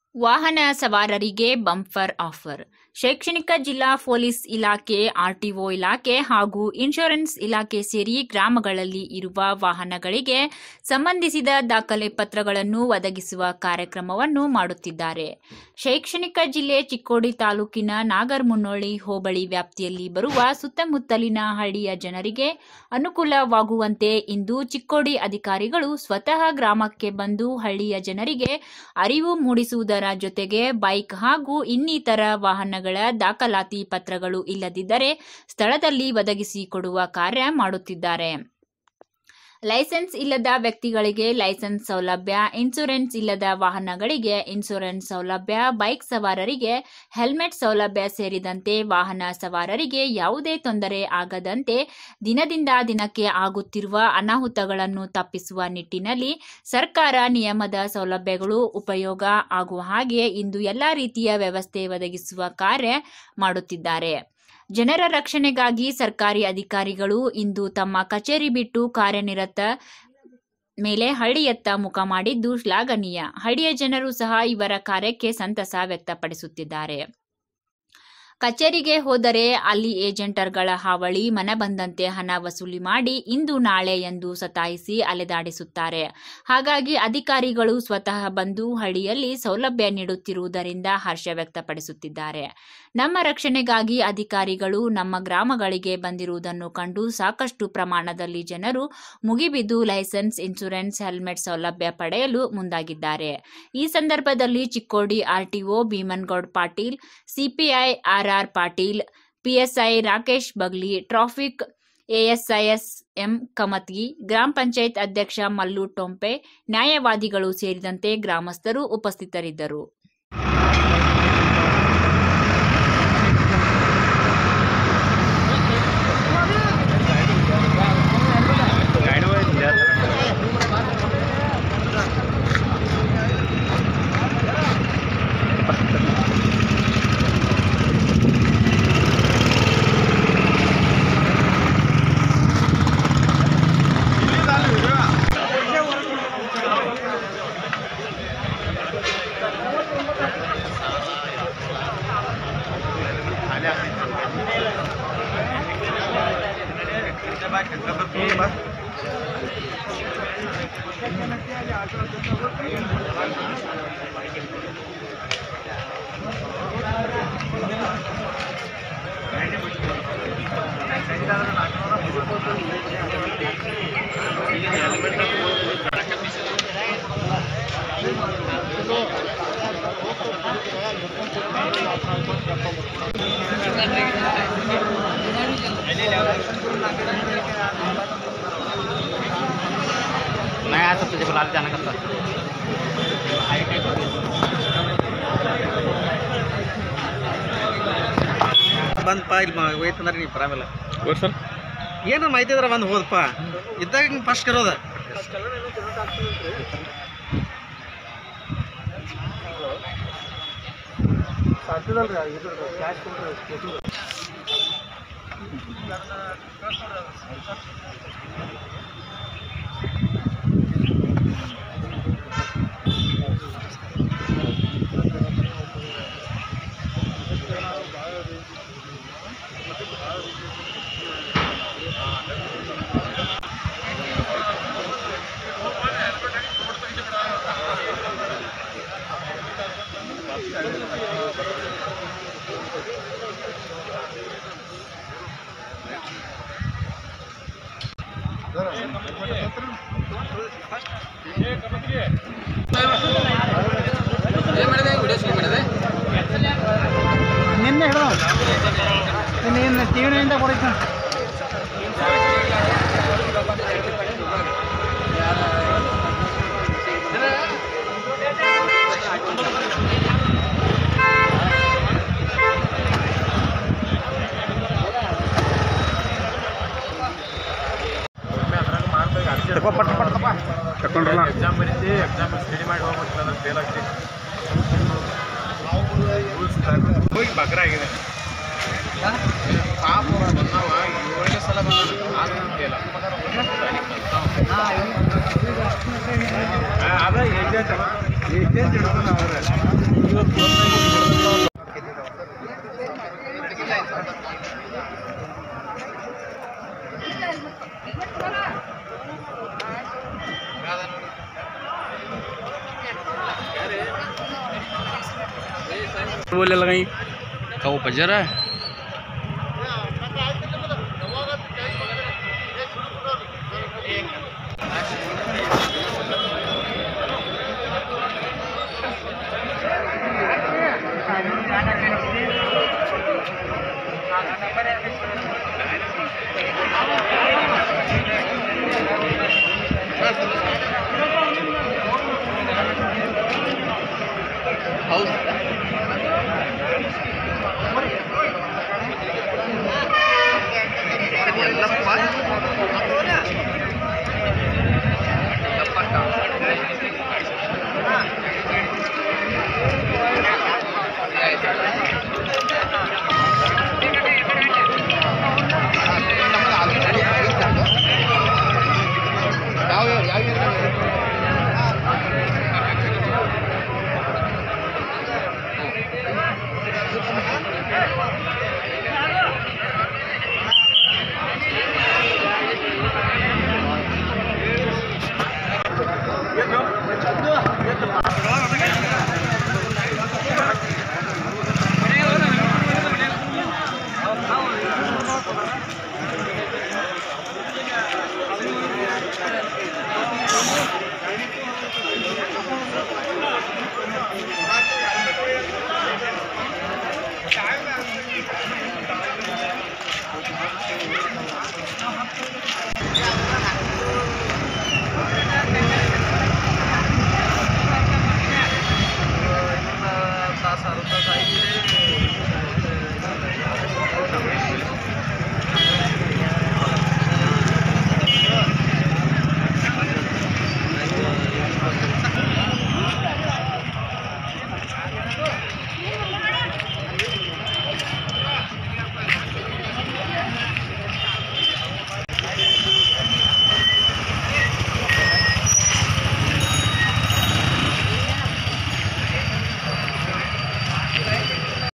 ವಾಹನ ಸವಾರರಿಗೆ bumper offer ಶೈಕ್ಷಣಿಕ ಜಿಲ್ಲಾ ಪೊಲೀಸ್ ಇಲಾಖೆ ಆರ್ಟಿಒ ಇಲಾಖೆ ಹಾಗೂ ಇನ್ಶೂರೆನ್ಸ್ ಇಲಾಖೆ ಸೇರಿ ಗ್ರಾಮಗಳಲ್ಲಿ ಇರುವ ವಾಹನಗಳಿಗೆ ಸಂಬಂಧಿಸಿದ ದಾಖಲೆ ಪತ್ರಗಳನ್ನು ಒದಗಿಸುವ ಕಾರ್ಯಕ್ರಮವನ್ನು ಮಾಡುತ್ತಿದ್ದಾರೆ ಶೈಕ್ಷಣಿಕ ಜಿಲ್ಲೆ ಚಿಕ್ಕೋಡಿ ತಾಲೂಕಿನ ನಾಗರಮುನ್ನೋಳಿ ಹೋಬಳಿ ವ್ಯಾಪ್ತಿಯಲ್ಲಿ ಬರುವ ಸುತ್ತಮುತ್ತಲಿನ ಹಳ್ಳಿಯ ಜನರಿಗೆ ಅನುಕೂಲವಾಗುವಂತೆ ಇಂದು ಚಿಕ್ಕೋಡಿ ಅಧಿಕಾರಿಗಳು ಸ್ವತಃ ಗ್ರಾಮಕ್ಕೆ ಬಂದು ಹಳ್ಳಿಯ ಜನರಿಗೆ ಅರಿವು ಮೂಡಿಸುವುದರ ಜೊತೆಗೆ ಬೈಕ್ ಹಾಗೂ ಇನ್ನಿತರ ವಾಹನಗಳ ದಾಖಲಾತಿ ಪತ್ರಗಳು ಇಲ್ಲದಿದ್ದರೆ ಸ್ಥಳದಲ್ಲಿ ಒದಗಿಸಿಕೊಡುವ ಕಾರ್ಯ ಮಾಡುತ್ತಿದ್ದಾರೆ ಲೈಸೆನ್ಸ್ ಇಲ್ಲದ ವ್ಯಕ್ತಿಗಳಿಗೆ ಲೈಸೆನ್ಸ್ ಸೌಲಭ್ಯ ಇನ್ಸೂರೆನ್ಸ್ ಇಲ್ಲದ ವಾಹನಗಳಿಗೆ ಇನ್ಸೂರೆನ್ಸ್ ಸೌಲಭ್ಯ ಬೈಕ್ ಸವಾರರಿಗೆ ಹೆಲ್ಮೆಟ್ ಸೌಲಭ್ಯ ಸೇರಿದಂತೆ ವಾಹನ ಸವಾರರಿಗೆ ಯಾವುದೇ ತೊಂದರೆ ಆಗದಂತೆ ದಿನದಿಂದ ದಿನಕ್ಕೆ ಆಗುತ್ತಿರುವ ಅನಾಹುತಗಳನ್ನು ತಪ್ಪಿಸುವ ನಿಟ್ಟಿನಲ್ಲಿ ಸರ್ಕಾರ ನಿಯಮದ ಸೌಲಭ್ಯಗಳು ಉಪಯೋಗ ಆಗುವ ಹಾಗೆ ಇಂದು ಎಲ್ಲಾ ರೀತಿಯ ವ್ಯವಸ್ಥೆ ಒದಗಿಸುವ ಕಾರ್ಯ ಮಾಡುತ್ತಿದ್ದಾರೆ ಜನರ ರಕ್ಷಣೆಗಾಗಿ ಸರ್ಕಾರಿ ಅಧಿಕಾರಿಗಳು ಇಂದು ತಮ್ಮ ಕಚೇರಿ ಬಿಟ್ಟು ಕಾರ್ಯನಿರತ ಮೇಲೆ ಹಳ್ಳಿಯತ್ತ ಮುಖ ಮಾಡಿದ್ದು ಶ್ಲಾಘನೀಯ ಹಳ್ಳಿಯ ಜನರು ಸಹ ಇವರ ಕಾರ್ಯಕ್ಕೆ ಸಂತಸ ವ್ಯಕ್ತಪಡಿಸುತ್ತಿದ್ದಾರೆ ಕಚೇರಿಗೆ ಹೋದರೆ ಅಲ್ಲಿ ಏಜೆಂಟರ್ಗಳ ಹಾವಳಿ ಮನಬಂದಂತೆ ಹಣ ವಸೂಲಿ ಮಾಡಿ ಇಂದು ನಾಳೆ ಎಂದು ಸತಾಯಿಸಿ ಅಲೆದಾಡಿಸುತ್ತಾರೆ ಹಾಗಾಗಿ ಅಧಿಕಾರಿಗಳು ಸ್ವತಃ ಬಂದು ಹಳ್ಳಿಯಲ್ಲಿ ಸೌಲಭ್ಯ ನೀಡುತ್ತಿರುವುದರಿಂದ ಹರ್ಷ ವ್ಯಕ್ತಪಡಿಸುತ್ತಿದ್ದಾರೆ ನಮ್ಮ ರಕ್ಷಣೆಗಾಗಿ ಅಧಿಕಾರಿಗಳು ನಮ್ಮ ಗ್ರಾಮಗಳಿಗೆ ಬಂದಿರುವುದನ್ನು ಕಂಡು ಸಾಕಷ್ಟು ಪ್ರಮಾಣದಲ್ಲಿ ಜನರು ಮುಗಿಬಿದ್ದು ಲೈಸೆನ್ಸ್ ಇನ್ಸೂರೆನ್ಸ್ ಹೆಲ್ಮೆಟ್ ಸೌಲಭ್ಯ ಪಡೆಯಲು ಮುಂದಾಗಿದ್ದಾರೆ ಈ ಸಂದರ್ಭದಲ್ಲಿ Chikkodi RTO Bhimangoud Patil CPI R R Patil PSI Rakesh Bagli traffic ASI S M Kamatgi ಗ್ರಾಮ ಪಂಚಾಯತ್ ಅಧ್ಯಕ್ಷ ಮಲ್ಲು ಟೊಂಪೆ ನ್ಯಾಯವಾದಿಗಳು ಸೇರಿದಂತೆ ಗ್ರಾಮಸ್ಥರು ಉಪಸ್ಥಿತರಿದ್ದರು नाही असं तुझे मला जाणं करतात ಬಂದಪ್ಪ ಇಲ್ಲಿ ಮ- ಹೋಯ್ತಂದ್ರೆ ನೀವು ಬರಾಮಲ್ಲ ಸರ್ ಏನು ಮಾಹಿತಿ ಇದ್ರೆ ಬಂದು ಹೋದಪ್ಪ ಇದ್ದಾಗ ಹಿಂಗೆ ಫಸ್ಟ್ ಇರೋದ ನಿನ್ನೆ ಹಿಡೋ ನಿನ್ನೆ ಏನು ಟಿವಿನಿಂದ ಕೊಡೈತ ತಕೊಂಡ್ರಲ್ಲ ಎಕ್ಸಾಮ್ ಬರೀತಿ ಎಕ್ಸಾಮ್ ಸ್ಟಡಿ ಮಾಡಿ ಹೋಗ್ಬಿಟ್ಟು ಅಂದ್ರೆ ಫೇಲ್ ಆಗ್ತಿ ಹೋಗಿ ಬಕ್ರ ಆಗಿದೆ ಪಾಪ ಬಂದವ ಏಳನೇ ಸಲ ಬಂದ ಆದ್ರೂ ಫೇಲ್ ಅದ ಏಜೆಂಟ್ ಏಜೆಂಟ್ ಹಿಡ್ಕೊಂಡು ಅವ್ರೆ बोले लगाई का वो बजर है